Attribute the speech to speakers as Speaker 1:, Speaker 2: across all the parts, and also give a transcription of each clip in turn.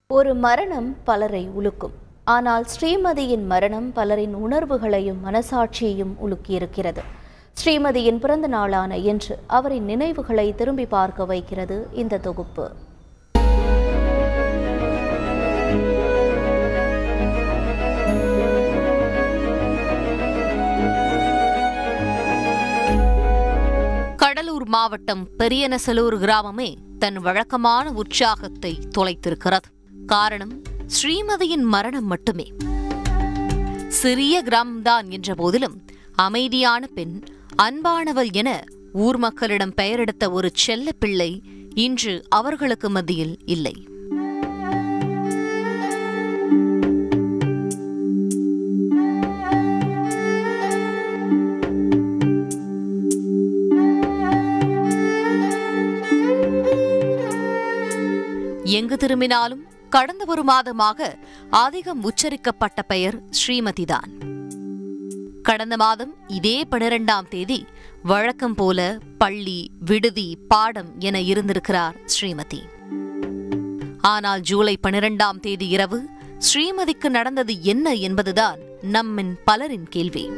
Speaker 1: ஒரு மரணம் பலரை உலுக்கும் ஆனால் ஸ்ரீமதியின் மரணம் பலரின் உணர்வுகளையும் மனசாட்சியையும் உலுக்கியிருக்கிறது ஸ்ரீமதியின் பிறந்த நாளான இன்று அவரின் நினைவுகளை திரும்பி பார்க்க வைக்கிறது இந்த தொகுப்பு
Speaker 2: கடலூர் மாவட்டம் பெரியனசலூர் கிராமமே தன் வழக்கமான உற்சாகத்தை தொலைத்திருக்கிறது காரணம் ஸ்ரீமதியின் மரணம் மட்டுமே சிறிய கிராமம்தான் என்ற போதிலும் அமைதியான பெண் அன்பானவள் என ஊர் மக்களிடம் பெயரெடுத்த ஒரு செல்ல பிள்ளை இன்று அவர்களுக்கு மத்தியில் இல்லை எங்கு திரும்பினாலும் கடந்த ஒரு மாதமாக அதிகம் உச்சரிக்கப்பட்ட பெயர் ஸ்ரீமதிதான் கடந்த மாதம் இதே பனிரெண்டாம் தேதி வழக்கம் போல பள்ளி விடுதி பாடம் என இருந்திருக்கிறார் ஸ்ரீமதி ஆனால் ஜூலை பனிரெண்டாம் தேதி இரவு ஸ்ரீமதிக்கு நடந்தது என்ன என்பதுதான் நம்மின் பலரின் கேள்வி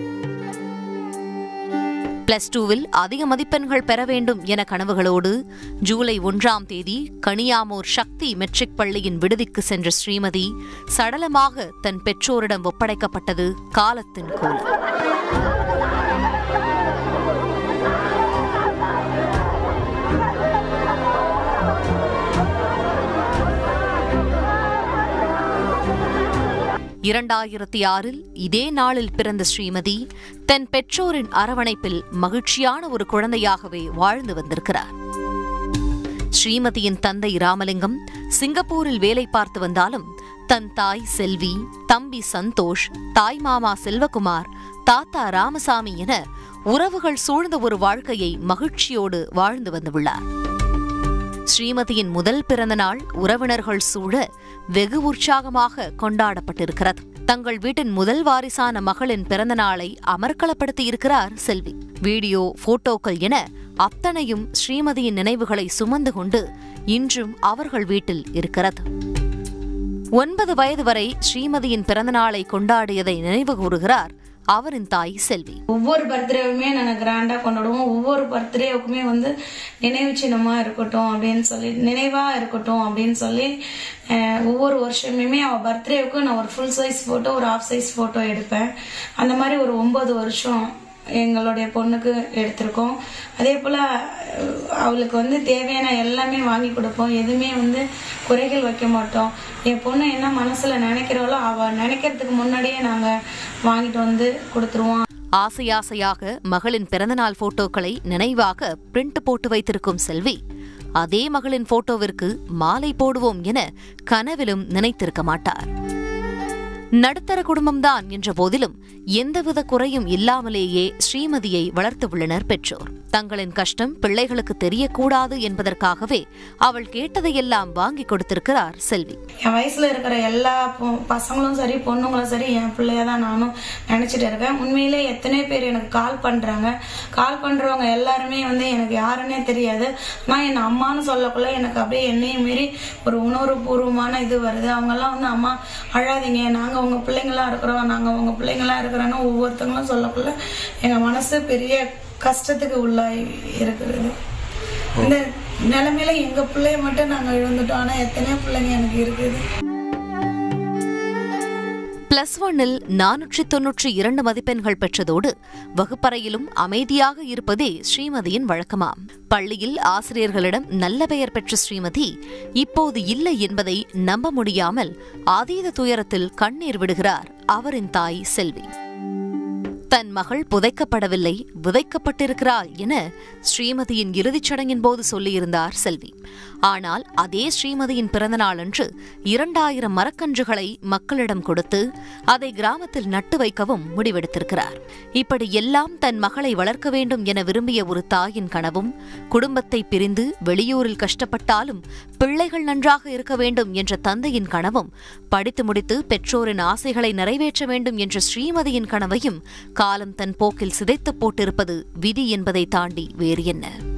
Speaker 2: பிளஸ் டூவில் அதிக மதிப்பெண்கள் பெற வேண்டும் என கனவுகளோடு ஜூலை ஒன்றாம் தேதி கனியாமூர் சக்தி மெட்ரிக் பள்ளியின் விடுதிக்கு சென்ற ஸ்ரீமதி சடலமாக தன் பெற்றோரிடம் ஒப்படைக்கப்பட்டது காலத்தின் கோலம் இரண்டாயிரத்தி ஆறில் இதே நாளில் பிறந்த ஸ்ரீமதி தன் பெற்றோரின் அரவணைப்பில் மகிழ்ச்சியான ஒரு குழந்தையாகவே வாழ்ந்து வந்திருக்கிறார் ஸ்ரீமதியின் தந்தை ராமலிங்கம் சிங்கப்பூரில் வேலை பார்த்து வந்தாலும் தன் தாய் செல்வி தம்பி சந்தோஷ் தாய் மாமா செல்வகுமார் தாத்தா ராமசாமி என உறவுகள் சூழ்ந்த ஒரு வாழ்க்கையை மகிழ்ச்சியோடு வாழ்ந்து வந்துள்ளார் ஸ்ரீமதியின் முதல் பிறந்த நாள் உறவினர்கள் சூழ வெகு உற்சாகமாக கொண்டாடப்பட்டிருக்கிறது தங்கள் வீட்டின் முதல் வாரிசான மகளின் பிறந்த நாளை அமர்க்களப்படுத்தி இருக்கிறார் செல்வி வீடியோ போட்டோக்கள் என அத்தனையும் ஸ்ரீமதியின் நினைவுகளை சுமந்து கொண்டு இன்றும் அவர்கள் வீட்டில் இருக்கிறது ஒன்பது வயது வரை ஸ்ரீமதியின் பிறந்தநாளை கொண்டாடியதை நினைவு கூறுகிறார் அவரின் தாய் செல்வி
Speaker 3: ஒவ்வொரு பர்த்டேவுமே நாங்கள் கிராண்டாக கொண்டாடுவோம் ஒவ்வொரு பர்த்டேவுக்குமே வந்து நினைவு சின்னமாக இருக்கட்டும் அப்படின்னு சொல்லி நினைவாக இருக்கட்டும் அப்படின்னு சொல்லி அஹ், ஒவ்வொரு வருஷமுமே அவள் பர்த்டேவுக்கு நான் ஒரு ஃபுல் சைஸ் ஃபோட்டோ ஒரு ஆஃப் சைஸ் ஃபோட்டோ எடுப்பேன் அந்த மாதிரி ஒரு ஒன்பது வருஷம் எங்களுடைய பொண்ணுக்கு எடுத்திருக்கோம் அதே போல் அவளுக்கு வந்து தேவையான எல்லாமே வாங்கி கொடுப்போம் எதுவுமே வந்து குறைகள் வைக்க மாட்டோம் என் பொண்ணு என்ன மனசில் நினைக்கிறாளோ அவள் நினைக்கிறதுக்கு முன்னாடியே நாங்கள் வாங்கிட்டு வந்து கொடுத்துருவோம்
Speaker 2: ஆசை ஆசையாக மகளின் பிறந்தநாள் போட்டோக்களை நினைவாக பிரிண்ட் போட்டு வைத்திருக்கும் செல்வி அதே மகளின் போட்டோவிற்கு மாலை போடுவோம் என கனவிலும் நினைத்திருக்க மாட்டார் நடுத்தர குடும்பம்தான் என்ற போதிலும் எந்தவித குறையும் இல்லாமலேயே ஸ்ரீமதியை வளர்த்துள்ளனர் பெற்றோர் தங்களின் கஷ்டம் பிள்ளைகளுக்கு தெரியக்கூடாது என்பதற்காகவே அவள் கேட்டதையெல்லாம் வாங்கி கொடுத்திருக்கிறார் செல்வி
Speaker 3: என் வயசுல இருக்கிற எல்லா பொ- பசங்களும் சரி பொண்ணுங்களும் சரி என் பிள்ளைய தான் நானும் நினைச்சிட்டு இருக்கேன் உண்மையிலே எத்தனை பேர் எனக்கு கால் பண்றாங்க கால் பண்றவங்க எல்லாருமே வந்து எனக்கு யாருன்னே தெரியாது ஆனா என் அம்மான்னு சொல்லக்குள்ள எனக்கு அப்படியே என்னையும் மீறி ஒரு உணர்வுபூர்வமான இது வருது அவங்க எல்லாம் வந்து அம்மா அழாதீங்க நாங்க உங்க பிள்ளைங்களா இருக்கிறோம் நாங்க உங்க பிள்ளைங்களா இருக்கிறோன்னு ஒவ்வொருத்தங்களும் சொல்லக்குள்ள எங்க மனசு பெரிய கஷ்டத்துக்கு உள்ளாய் இருக்கிறது இந்த நிலைமையில எங்க பிள்ளைய மட்டும் நாங்க இழந்துட்டோம் ஆனா எத்தனையோ பிள்ளைங்க எனக்கு இருக்குது
Speaker 2: பிளஸ் ஒன்னில் நானூற்றி தொன்னூற்றி இரண்டு மதிப்பெண்கள் பெற்றதோடு வகுப்பறையிலும் அமைதியாக இருப்பதே ஸ்ரீமதியின் வழக்கமாம் பள்ளியில் ஆசிரியர்களிடம் நல்ல பெயர் பெற்ற ஸ்ரீமதி இப்போது இல்லை என்பதை நம்ப முடியாமல் அதீத துயரத்தில் கண்ணீர் விடுகிறார் அவரின் தாய் செல்வி தன் மகள் புதைக்கப்படவில்லை விதைக்கப்பட்டிருக்கிறாள் என ஸ்ரீமதியின் இறுதிச் சடங்கின் போது சொல்லியிருந்தார் செல்வி ஆனால் அதே ஸ்ரீமதியின் பிறந்தநாள் அன்று இரண்டாயிரம் மரக்கன்றுகளை மக்களிடம் கொடுத்து அதை கிராமத்தில் நட்டு வைக்கவும் முடிவெடுத்திருக்கிறார் இப்படி எல்லாம் தன் மகளை வளர்க்க வேண்டும் என விரும்பிய ஒரு தாயின் கனவும் குடும்பத்தை பிரிந்து வெளியூரில் கஷ்டப்பட்டாலும் பிள்ளைகள் நன்றாக இருக்க வேண்டும் என்ற தந்தையின் கனவும் படித்து முடித்து பெற்றோரின் ஆசைகளை நிறைவேற்ற வேண்டும் என்ற ஸ்ரீமதியின் கனவையும் காலம் தன் போக்கில் சிதைத்துப் போட்டிருப்பது விதி என்பதை தாண்டி வேறு என்ன